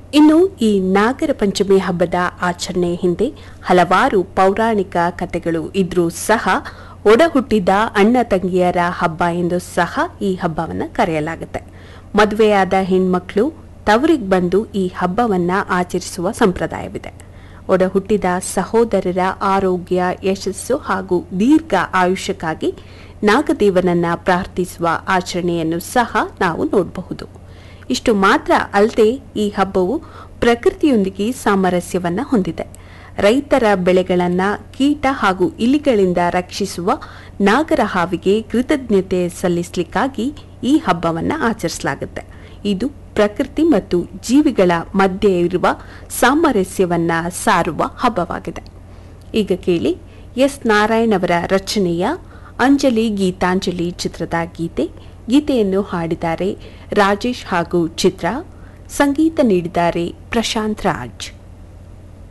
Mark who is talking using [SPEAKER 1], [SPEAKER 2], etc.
[SPEAKER 1] ಇನ್ನು ಈ ನಾಗರ ಪಂಚಮಿ ಹಬ್ಬದ ಆಚರಣೆ ಹಿಂದೆ ಹಲವಾರು ಪೌರಾಣಿಕ ಕಥೆಗಳು ಇದ್ರೂ ಸಹ ಒಡ ಹುಟ್ಟಿದ ಅಣ್ಣ ತಂಗಿಯರ ಹಬ್ಬ ಎಂದು ಸಹ ಈ ಹಬ್ಬವನ್ನು ಕರೆಯಲಾಗುತ್ತೆ ಮದುವೆಯಾದ ಹೆಣ್ಮಕ್ಳು ತವರಿಗೆ ಬಂದು ಈ ಹಬ್ಬವನ್ನ ಆಚರಿಸುವ ಸಂಪ್ರದಾಯವಿದೆ ಒಡ ಹುಟ್ಟಿದ ಸಹೋದರರ ಆರೋಗ್ಯ ಯಶಸ್ಸು ಹಾಗೂ ದೀರ್ಘ ಆಯುಷ್ಯಕ್ಕಾಗಿ ನಾಗದೇವನನ್ನ ಪ್ರಾರ್ಥಿಸುವ ಆಚರಣೆಯನ್ನು ಸಹ ನಾವು ನೋಡಬಹುದು ಇಷ್ಟು ಮಾತ್ರ ಅಲ್ಲದೆ ಈ ಹಬ್ಬವು ಪ್ರಕೃತಿಯೊಂದಿಗೆ ಸಾಮರಸ್ಯವನ್ನ ಹೊಂದಿದೆ ರೈತರ ಬೆಳೆಗಳನ್ನ ಕೀಟ ಹಾಗೂ ಇಲಿಗಳಿಂದ ರಕ್ಷಿಸುವ ನಾಗರ ಹಾವಿಗೆ ಕೃತಜ್ಞತೆ ಸಲ್ಲಿಸಲಿಕ್ಕಾಗಿ ಈ ಹಬ್ಬವನ್ನ ಆಚರಿಸಲಾಗುತ್ತೆ ಇದು ಪ್ರಕೃತಿ ಮತ್ತು ಜೀವಿಗಳ ಮಧ್ಯೆ ಇರುವ ಸಾಮರಸ್ಯವನ್ನ ಸಾರುವ ಹಬ್ಬವಾಗಿದೆ ಈಗ ಕೇಳಿ ಎಸ್ ನಾರಾಯಣ್ ಅವರ ರಚನೆಯ ಅಂಜಲಿ ಗೀತಾಂಜಲಿ ಚಿತ್ರದ ಗೀತೆ ಗೀತೆಯನ್ನು ಹಾಡಿದ್ದಾರೆ ರಾಜೇಶ್ ಹಾಗೂ ಚಿತ್ರ ಸಂಗೀತ ನೀಡಿದ್ದಾರೆ ಪ್ರಶಾಂತ್ ರಾಜ್